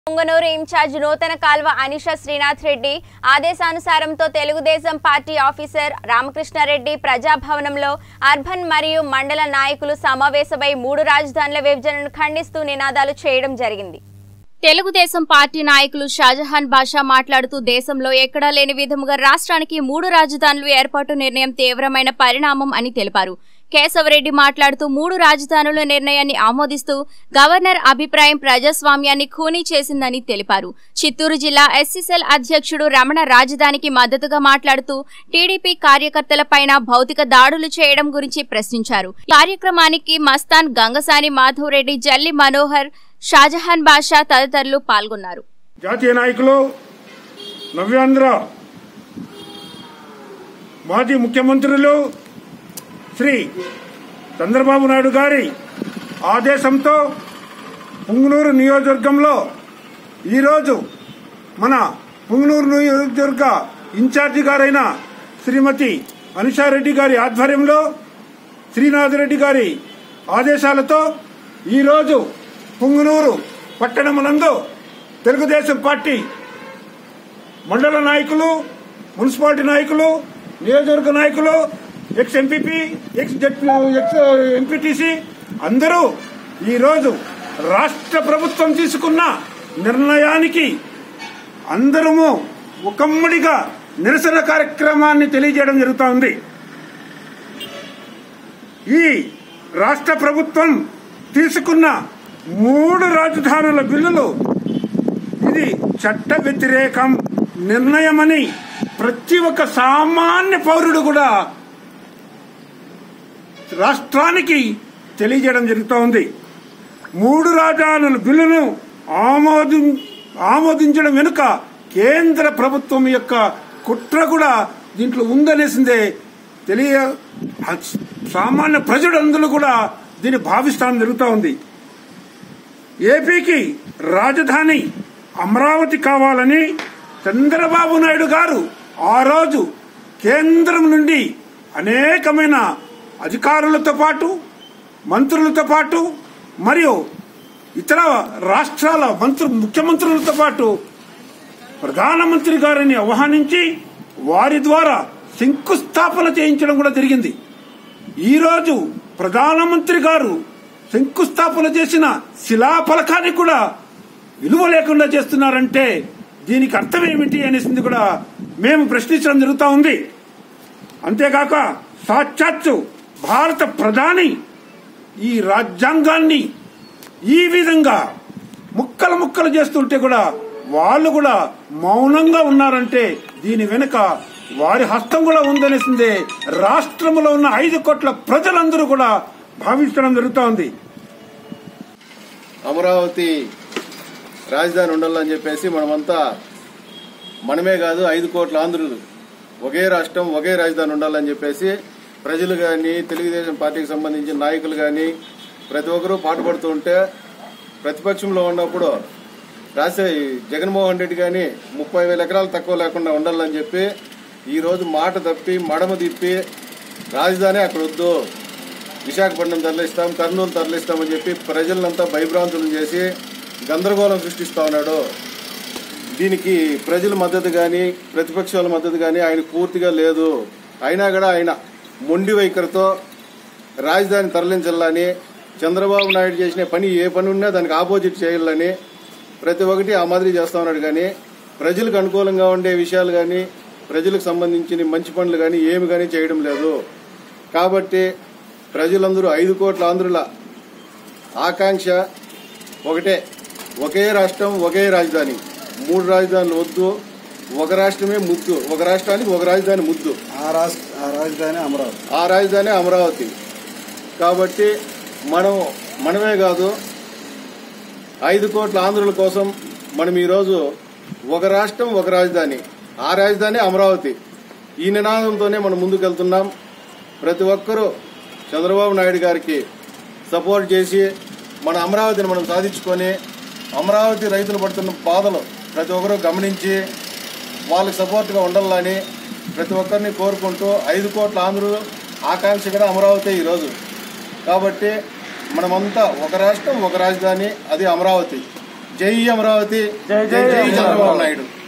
Punganur incharge నూతన కాల్వ అనిష శ్రీనాథ్ రెడ్డి ఆదేశానుసారంతో Telugu Desam party officer Ramakrishna Reddy ప్రజాభవనంలో అర్బన్ మరియు మండల నాయకులు సమావేశమై మూడు రాజధానుల విభజనను ఖండిస్తూ నినాదాలు చేయడం జరిగింది తెలుగుదేశం పార్టీ నాయకులు షాజహాన్ బాషా మాట్లాడుతూ దేశంలో ఎక్కడా లేని విధముగా రాష్ట్రానికి మూడు రాజధానులు ఏర్పాటు నిర్ణయం తీవ్రమైన పరిణామం అని తెలిపారు కేశవరెడ్డి మాట్లాడుతూ మూడు రాజధానుల నిర్ణయాన్ని ఆమోదిస్తూ గవర్నర్ అభిప్రాయం ప్రజాస్వామ్యాన్ని ఖూనీ చేసిందని తెలిపారు చిత్తూరు జిల్లా ఎస్సీసెల్ అధ్యక్షుడు రమణ రాజధానికి మద్దతుగా మాట్లాడుతూ టీడీపీ కార్యకర్తలపైన భౌతిక దాడులు చేయడం గురించి ప్రశ్నించారు ఈ కార్యక్రమానికి మస్తాన్ గంగసాని మాధవ్ రెడ్డి జల్లి మనోహర్ షాజహాన్ బాషా తదితరులు పాల్గొన్నారు జాతీయ నాయకులు నవ్యాంధ్ర మాజీ ముఖ్యమంత్రులు శ్రీ చంద్రబాబు నాయుడు గారి ఆదేశంతో పుంగనూరు నియోజకవర్గంలో ఈరోజు మన పుంగనూరు నియోజకవర్గ ఇన్ఛార్జి గారైన శ్రీమతి అనిషారెడ్డి గారి ఆధ్వర్యంలో శ్రీనాథ్ రెడ్డి గారి ఆదేశాలతో ఈరోజు పుంగనూరు పట్టణమునందు తెలుగుదేశం పార్టీ మండల నాయకులు మున్సిపాలిటీ నాయకులు నియోజకవర్గ నాయకులు ex MPP ex ex MPTC అందరూ ఈరోజు రాష్ట్ర ప్రభుత్వం తీసుకున్న నిర్ణయానికి అందరము ఒకమ్మడిగా నిరసన కార్యక్రమాన్ని తెలియజేయడం జరుగుతూ ఉంది ఈ రాష్ట్ర ప్రభుత్వం తీసుకున్న మూడు రాజధానుల బిల్లులు ఇది చట్ట వ్యతిరేకం నిర్ణయమని ప్రతి ఒక్క సామాన్య పౌరుడు కూడా రాష్ట్రానికి తెలియజేయడం జరుగుతూ ఉంది మూడు రాజధానుల బిల్లును ఆమోది ఆమోదించడం వెనుక కేంద్ర ప్రభుత్వం యొక్క కుట్ర కూడా దీంట్లో ఉందనేసిందే తెలియ సామాన్య ప్రజలందరూ కూడా దీన్ని భావిస్తాం జరుగుతూ ఉంది ఏపీకి రాజధాని అమరావతి కావాలని చంద్రబాబు నాయుడు గారు ఆ రోజు కేంద్రం నుండి అనేకమైన అధికారులతో పాటు మంత్రులతో పాటు మరియు ఇతర రాష్ట్రాల మంత్రు ముఖ్యమంత్రులతో పాటు ప్రధానమంత్రి గారిని ఆహ్వానించి వారి ద్వారా శంకుస్థాపన చేయించడం కూడా జరిగింది ఈరోజు ప్రధానమంత్రి గారు శంకుస్థాపన చేసిన శిలాఫలకాన్ని కూడా విలువ లేకుండా చేస్తున్నారంటే దీనికి అర్థం ఏమిటి అనేసింది కూడా మేము ప్రశ్నించడం జరుగుతూ ఉంది అంతేకాక సాక్షాత్తు భారత ప్రధాని ఈ రాజ్యాంగాన్ని ఈ విధంగా ముక్కలు ముక్కలు చేస్తుంటే కూడా వాళ్ళు కూడా మౌనంగా ఉన్నారంటే దీని వెనుక వారి హస్తం కూడా ఉందనేసిందే రాష్ట్రంలో ఉన్న ఐదు కోట్ల ప్రజలందరూ కూడా భావించడం జరుగుతూ ఉంది అమరావతి రాజధాని ఉండాలని చెప్పేసి మనమంతా మనమే కాదు ఐదు కోట్ల ఆంధ్రులు ఒకే రాష్ట్రం ఒకే రాజధాని ఉండాలని చెప్పేసి ప్రజలు కానీ తెలుగుదేశం పార్టీకి సంబంధించిన నాయకులు కానీ ప్రతి ఒక్కరూ పాటుపడుతూ ఉంటే ప్రతిపక్షంలో ఉన్నప్పుడు రాసే జగన్మోహన్ రెడ్డి కానీ ముప్పై వేల ఎకరాలు తక్కువ లేకుండా ఉండాలని చెప్పి ఈరోజు మాట తప్పి మడమ తిప్పి రాజధాని అక్కడ వద్దు విశాఖపట్నం తరలిస్తాం కర్నూలు తరలిస్తామని చెప్పి ప్రజలంతా భయభ్రాంతులు చేసి గందరగోళం సృష్టిస్తా ఉన్నాడు దీనికి ప్రజల మద్దతు కానీ ప్రతిపక్షాల మద్దతు కానీ ఆయన పూర్తిగా లేదు అయినా కూడా ఆయన మొండి వైఖరితో రాజధాని తరలించాలని చంద్రబాబు నాయుడు చేసిన పని ఏ పని ఉన్నా దానికి ఆపోజిట్ చేయాలని ప్రతి ఒక్కటి ఆ మాదిరి చేస్తా ఉన్నాడు కానీ ప్రజలకు అనుకూలంగా ఉండే విషయాలు కానీ ప్రజలకు సంబంధించిన మంచి పనులు కానీ ఏమి కానీ చేయడం లేదు కాబట్టి ప్రజలందరూ ఐదు కోట్ల ఆంధ్రుల ఆకాంక్ష ఒకటే ఒకే రాష్ట్రం ఒకే రాజధాని మూడు రాజధానులు వద్దు ఒక రాష్ట్రమే ముద్దు ఒక రాష్ట్రానికి ఒక రాజధాని ముద్దు ఆ రాష్ట్ర ఆ రాజధాని అమరావతి ఆ రాజధాని అమరావతి కాబట్టి మనం మనమే కాదు ఐదు కోట్ల ఆంధ్రుల కోసం మనం ఈరోజు ఒక రాష్ట్రం ఒక రాజధాని ఆ రాజధాని అమరావతి ఈ నినాదంతోనే మనం ముందుకెళ్తున్నాం ప్రతి ఒక్కరూ చంద్రబాబు నాయుడు గారికి సపోర్ట్ చేసి మన అమరావతిని మనం సాధించుకొని అమరావతి రైతులు పడుతున్న బాధలు ప్రతి ఒక్కరూ గమనించి వాళ్ళకి సపోర్ట్గా ఉండాలని ప్రతి ఒక్కరిని కోరుకుంటూ ఐదు కోట్ల ఆంధ్రులు ఆకాంక్ష కూడా అమరావతి ఈరోజు కాబట్టి మనమంతా ఒక రాష్ట్రం ఒక రాజధాని అది అమరావతి జై అమరావతి జై చంద్రబాబు నాయుడు